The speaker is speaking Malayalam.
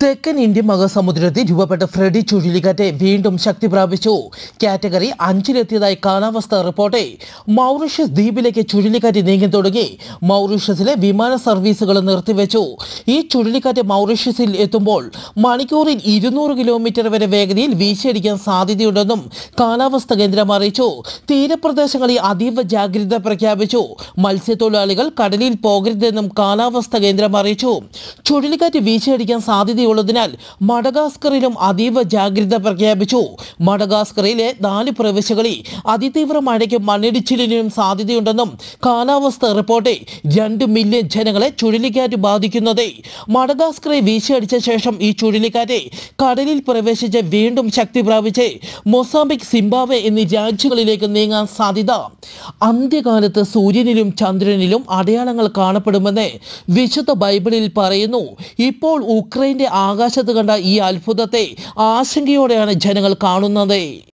തെക്കൻ ഇന്ത്യൻ മഹാസമുദ്രത്തിൽ രൂപപ്പെട്ട ഫ്രെഡി ചുഴലിക്കാറ്റ് വീണ്ടും ശക്തി പ്രാപിച്ചു കാറ്റഗറി അഞ്ചിലെത്തിയതായി കാലാവസ്ഥ റിപ്പോർട്ട് മൗറീഷ്യസ് ദ്വീപിലേക്ക് ചുഴലിക്കാറ്റ് നീങ്ങി തുടങ്ങി മൗറീഷ്യസിലെ വിമാന സർവീസുകൾ നിർത്തിവെച്ചു ഈ ചുഴലിക്കാറ്റ് മൗറീഷ്യസിൽ എത്തുമ്പോൾ മണിക്കൂറിൽ ഇരുന്നൂറ് കിലോമീറ്റർ വരെ വേഗതയിൽ വീശിയടിക്കാൻ സാധ്യതയുണ്ടെന്നും കാലാവസ്ഥ കേന്ദ്രം അറിയിച്ചു തീരപ്രദേശങ്ങളിൽ അതീവ ജാഗ്രത പ്രഖ്യാപിച്ചു മത്സ്യത്തൊഴിലാളികൾ കടലിൽ പോകരുതെന്നും കാലാവസ്ഥ കേന്ദ്രം അറിയിച്ചു ചുഴലിക്കാറ്റ് വീശിയടിക്കാൻ സാധ്യതയുള്ളതിനാൽ മഡഗാസ്കറിലും അതീവ ജാഗ്രത പ്രഖ്യാപിച്ചു മഡഗാസ്കറിലെ നാല് പ്രവിശ്യകളിൽ അതിതീവ്ര മഴയ്ക്കും മണ്ണിടിച്ചിലിനും സാധ്യതയുണ്ടെന്നും കാലാവസ്ഥ റിപ്പോർട്ട് രണ്ട് മില്യൺ ജനങ്ങളെ ചുഴലിക്കാറ്റ് ബാധിക്കുന്നത് മഡഗാസ്കറെ വീശിയടിച്ച ശേഷം ഈ ചുഴലിക്കാറ്റ് കടലിൽ പ്രവേശിച്ച് വീണ്ടും ശക്തി പ്രാപിച്ച് മൊസാംബിക് സിംബാബ്വെ എന്നീ രാജ്യങ്ങളിലേക്ക് നീങ്ങാൻ സാധ്യത അന്ത്യകാലത്ത് സൂര്യനിലും ചന്ദ്രനിലും അടയാളങ്ങൾ കാണപ്പെടുമെന്ന് വിശുദ്ധ ബൈബിളിൽ പറയുന്നു ഇപ്പോൾ ഉക്രൈന്റെ ആകാശത്ത് കണ്ട ഈ അത്ഭുതത്തെ ആശങ്കയോടെയാണ് ജനങ്ങൾ കാണുന്നത്